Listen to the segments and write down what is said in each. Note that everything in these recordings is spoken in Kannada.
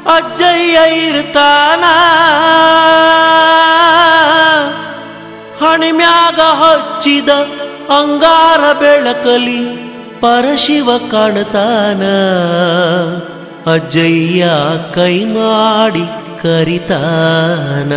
ಅಜ್ಜಯ್ಯ ಇರ್ತಾನ ಹಣಿಮ್ಯಾಗ ಹಚ್ಚಿದ ಅಂಗಾರ ಬೆಳಕಲಿ ಪರಶಿವ ಕಾಣ್ತಾನ ಅಜ್ಜಯ್ಯ ಕೈ ಮಾಡಿ ಕರಿತಾನ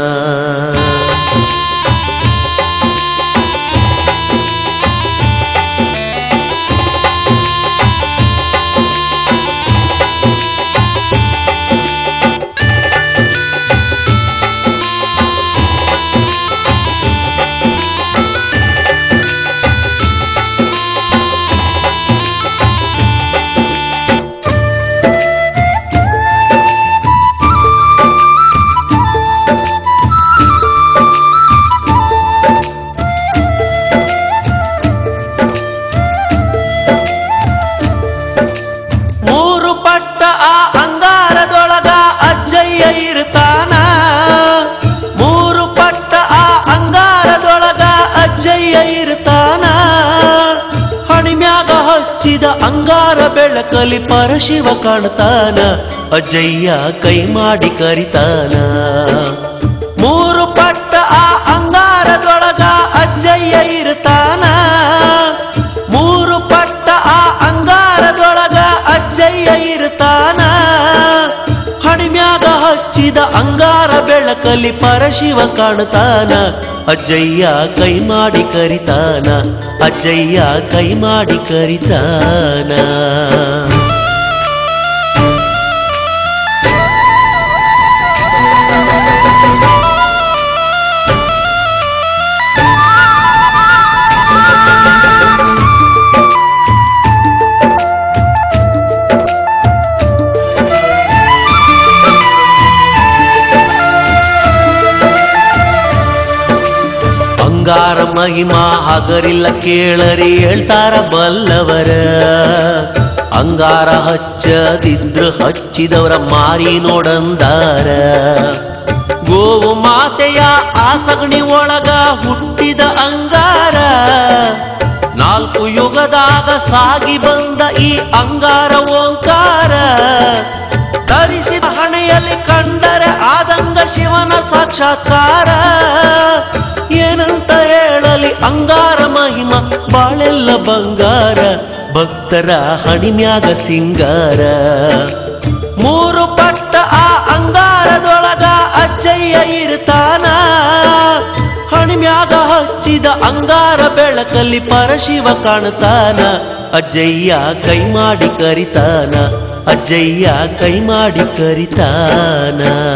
ಮೂರು ಪಟ್ಟ ಆ ಅಂಗಾರದೊಳಗ ಅಜ್ಜಯ್ಯ ಇರ್ತಾನ ಮೂರು ಪಟ್ಟ ಆ ಅಂಗಾರದೊಳಗ ಅಜ್ಜಯ್ಯ ಇರ್ತಾನ ಹಣಿಮ್ಯಾಗ ಹಚ್ಚಿದ ಅಂಗಾರ ಬೆಳಕಲಿ ಪರಶಿವ ಕಾಣ್ತಾನ ಅಜ್ಜಯ್ಯ ಕೈ ಮಾಡಿ ಕರಿತಾನ ಮೂರು ಪಟ್ಟ ಆ ಅಂಗಾರದೊಳಗ ಅಜ್ಜಯ್ಯ ಇರ್ತಾನ ಮೂರು ಪಟ್ಟ ಆ ಅಂಗಾರದೊಳಗ ಅಜ್ಜಯ್ಯ ಇರ್ತಾನ ಹಣಿಮ್ಯಾಗ ಹಚ್ಚಿದ ಅಂಗಾರ ಬೆಳಕಲಿ ಪರಶಿವ ಕಾಣ್ತಾನ ಅಜ್ಜಯ್ಯ ಕೈ ಮಾಡಿ ಕರಿತಾನ ಅಜ್ಜಯ್ಯ ಕೈ ಮಾಡಿ ಕರಿತಾನ ಅಂಗಾರ ಮಹಿಮಾ ಹಗರಿಲ್ಲ ಕೇಳರಿ ಹೇಳ್ತಾರ ಬಲ್ಲವರ ಅಂಗಾರ ಹಚ್ಚದಿದ್ರ ಹಚ್ಚಿದವರ ಮಾರಿ ನೋಡಂದಾರ ಗೋವು ಮಾತೆಯ ಆ ಸಗಣಿ ಒಳಗ ಹುಟ್ಟಿದ ಅಂಗಾರ ನಾಲ್ಕು ಯುಗದಾಗ ಸಾಗಿ ಬಂದ ಈ ಅಂಗಾರ ಓಂಕಾರ ಧರಿಸಿದ ಹಣೆಯಲ್ಲಿ ಕಂಡರೆ ಆದಂಗ ಶಿವನ ಸಾಕ್ಷಾತ್ಕಾರ ಏನಂತ ಹೇಳಲಿ ಅಂಗಾರ ಮಹಿಮ ಬಾಳೆಲ್ಲ ಬಂಗಾರ ಭಕ್ತರ ಹಣಿಮ್ಯಾಗ ಸಿಂಗಾರ ಮೂರು ಪಟ್ಟ ಆ ಅಂಗಾರದೊಳಗ ಅಜ್ಜಯ್ಯ ಇರ್ತಾನ ಹಣಿಮ್ಯಾಗ ಹಚ್ಚಿದ ಅಂಗಾರ ಬೆಳಕಲ್ಲಿ ಪರಶಿವ ಕಾಣ್ತಾನ ಅಜ್ಜಯ್ಯ ಕೈ ಮಾಡಿ ಕರಿತಾನ ಅಜ್ಜಯ್ಯ ಕೈ ಮಾಡಿ ಕರಿತಾನ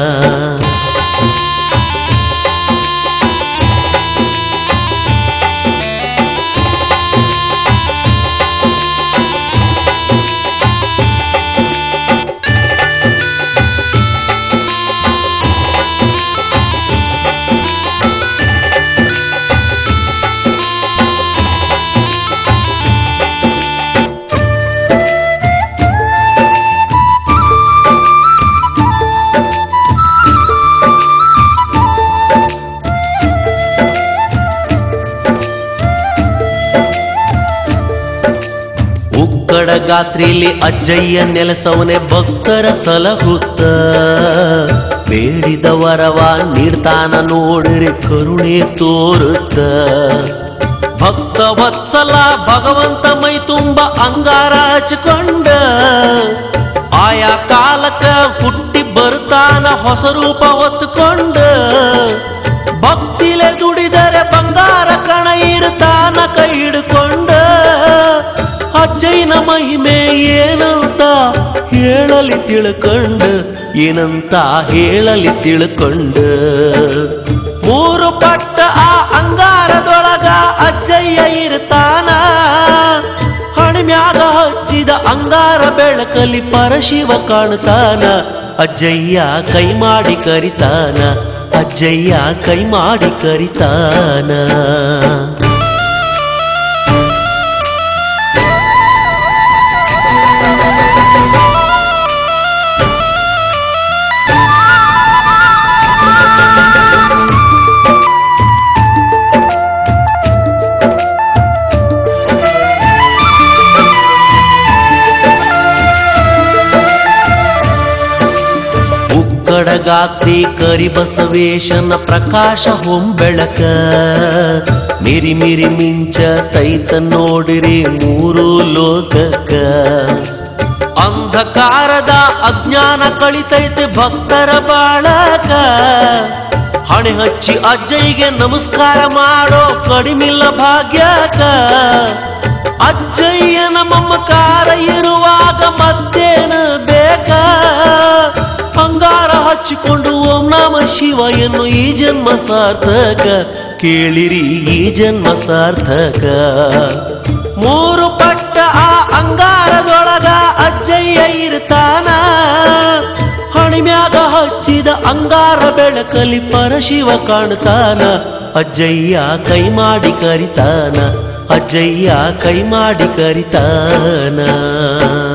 ಉಕ್ಕಡ ಗಾತ್ರಿಲಿ ಅಜ್ಜಯ್ಯ ನೆಲಸವನೆ ಭಕ್ತರ ಸಲಹುತ್ತ ಬೇಡಿದ ವರವ ನೀಡ್ತಾನ ನೋಡಿರಿ ಕರುಣೆ ತೋರುತ್ತ ಭಕ್ತ ವತ್ಸಲ ಭಗವಂತ ಮೈ ತುಂಬ ಅಂಗಾರ ಹಚ್ಕೊಂಡ ಆಯಾ ಕಾಲಕ್ಕ ಹುಟ್ಟಿ ಬರ್ತಾನ ಹೊಸ ರೂಪ ಹೊತ್ತುಕೊಂಡ ಭಕ್ತಿಲೆ ದುಡಿದರೆ ಬಂಗಾರ ಕಣ ಇರ್ತಾನ ಕೈ ಹಿಡ್ಕೊಂಡ ಅಜ್ಜಯ್ಯನ ಮಹಿಮೆ ಏನಂತ ಹೇಳಲಿ ತಿಳ್ಕೊಂಡ ಏನಂತ ಹೇಳಲಿ ತಿಳ್ಕೊಂಡ ಮೂರು ಪಟ್ಟ ಆ ಅಂಗಾರದೊಳಗ ಅಜ್ಜಯ್ಯ ಇರ್ತಾನ ಹಣಿಮ್ಯಾಗ ಹಚ್ಚಿದ ಅಂಗಾರ ಬೆಳಕಲಿ ಪರಶಿವ ಕಾಣ್ತಾನ ಅಜ್ಜಯ್ಯ ಕೈ ಮಾಡಿ ಕರಿತಾನ ಅಜ್ಜಯ್ಯ ಕೈ ಮಾಡಿ ಕರಿತಾನ ಗಾತ್ರಿ ಕರಿ ಬಸವೇಶನ ಪ್ರಕಾಶ ಹೊಂಬೆಳಕ ಮಿರಿ ಮಿರಿ ಮಿಂಚ ತೈತ ನೋಡಿರಿ ಮೂರು ಲೋಕಕ್ಕ ಅಂಧಕಾರದ ಅಜ್ಞಾನ ಕಳಿತೈತೆ ಭಕ್ತರ ಬಾಳಕ ಹಣೆ ಹಚ್ಚಿ ಅಜ್ಜಯ್ಯಗೆ ನಮಸ್ಕಾರ ಮಾಡೋ ಕಡಿಮಿಲ್ಲ ಭಾಗ್ಯಕ ಅಜ್ಜಯ್ಯನ ಮಮಕಾರ ಇರುವಾಗ ಮತ್ತೇನ ಬೇಕ ಅಂಗಾರ ಹಚ್ಚಿಕೊಂಡು ಓಂ ನಮ ಶಿವ ಎನ್ನು ಈ ಜನ್ಮ ಸಾರ್ಥಕ ಕೇಳಿರಿ ಈ ಜನ್ಮ ಸಾರ್ಥಕ ಮೂರು ಪಟ್ಟ ಆ ಅಂಗಾರದೊಳಗ ಅಜ್ಜಯ್ಯ ಇರ್ತಾನ ಹಣಿಮ್ಯಾಗ ಹಚ್ಚಿದ ಅಂಗಾರ ಬೆಳಕಲಿ ಪರಶಿವ ಕಾಣ್ತಾನ ಅಜ್ಜಯ್ಯ ಕೈ ಮಾಡಿ ಕರಿತಾನ ಅಜ್ಜಯ್ಯ ಕೈ ಮಾಡಿ ಕರಿತಾನ